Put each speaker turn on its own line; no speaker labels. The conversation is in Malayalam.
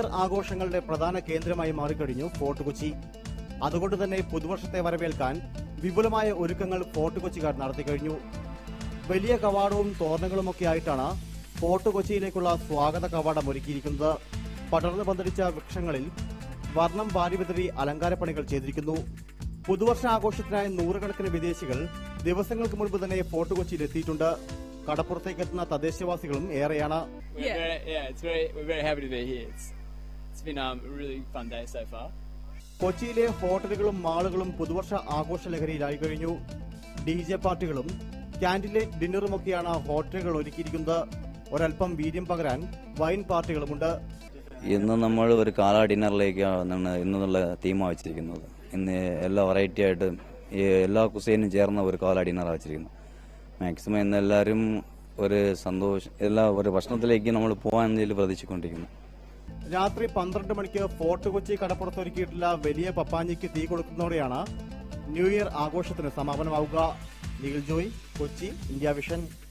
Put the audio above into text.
ഇയർ ആഘോഷങ്ങളുടെ പ്രധാന കേന്ദ്രമായി മാറിക്കഴിഞ്ഞു ഫോർട്ട് കൊച്ചി അതുകൊണ്ട് തന്നെ പുതുവർഷത്തെ വരവേൽക്കാൻ വിപുലമായ ഒരുക്കങ്ങൾ ഫോർട്ട് കൊച്ചിക്കാർ നടത്തിക്കഴിഞ്ഞു വലിയ കവാടവും തോരണങ്ങളുമൊക്കെ ആയിട്ടാണ് ഫോർട്ട് കൊച്ചിയിലേക്കുള്ള സ്വാഗത കവാടം ഒരുക്കിയിരിക്കുന്നത് പടർന്നു പന്തലിച്ച വൃക്ഷങ്ങളിൽ വർണ്ണം വാരി വിതറി അലങ്കാരപ്പണികൾ ചെയ്തിരിക്കുന്നു പുതുവർഷ ആഘോഷത്തിനായി നൂറുകണക്കിന് വിദേശികൾ ദിവസങ്ങൾക്ക് മുൻപ് തന്നെ ഫോർട്ട് കൊച്ചിയിൽ എത്തിയിട്ടുണ്ട് കടപ്പുറത്തേക്ക് എത്തുന്ന തദ്ദേശവാസികളും ഏറെയാണ്
We're
Yeah.
very, yeah, it's very, we're very happy to be here. It's, it's been um, a really fun day so far.
കൊച്ചിയിലെ ഹോട്ടലുകളും മാളുകളും പുതുവർഷ ആഘോഷ ലഹരിയിലായി കഴിഞ്ഞു ഡി ജെ പാർട്ടികളും ക്യാൻഡിലേറ്റ് ഡിന്നറുമൊക്കെയാണ് ഹോട്ടലുകൾ ഒരുക്കിയിരിക്കുന്നത് ഒരൽപ്പം വീര്യം പകരാൻ വൈൻ പാർട്ടികളുമുണ്ട്
ഇന്ന് നമ്മൾ ഒരു കാല ഡിന്നറിലേക്കാണ് ഇന്നുള്ള തീം വെച്ചിരിക്കുന്നത് ഇന്ന് എല്ലാ വെറൈറ്റി ആയിട്ട് ഈ എല്ലാ കുസൈനും ചേർന്ന ഒരു കാല ഡിന്നറാണ് വെച്ചിരിക്കുന്നത് മാക്സിമം ഇന്ന് എല്ലാവരും ഒരു സന്തോഷം എല്ലാ ഒരു ഭക്ഷണത്തിലേക്ക് നമ്മൾ പോകാൻ എന്തെങ്കിലും പ്രതീക്ഷിക്കൊണ്ടിരിക്കുന്നു
രാത്രി പന്ത്രണ്ട് മണിക്ക് ഫോർട്ട് കൊച്ചി കടപ്പുറത്തൊരുക്കിയിട്ടുള്ള വലിയ പപ്പാഞ്ഞിക്ക് തീ കൊടുക്കുന്നതോടെയാണ് ന്യൂ ഇയർ ആഘോഷത്തിന് സമാപനമാവുക നിഖിൽ ജോയ് കൊച്ചി ഇന്ത്യ വിഷൻ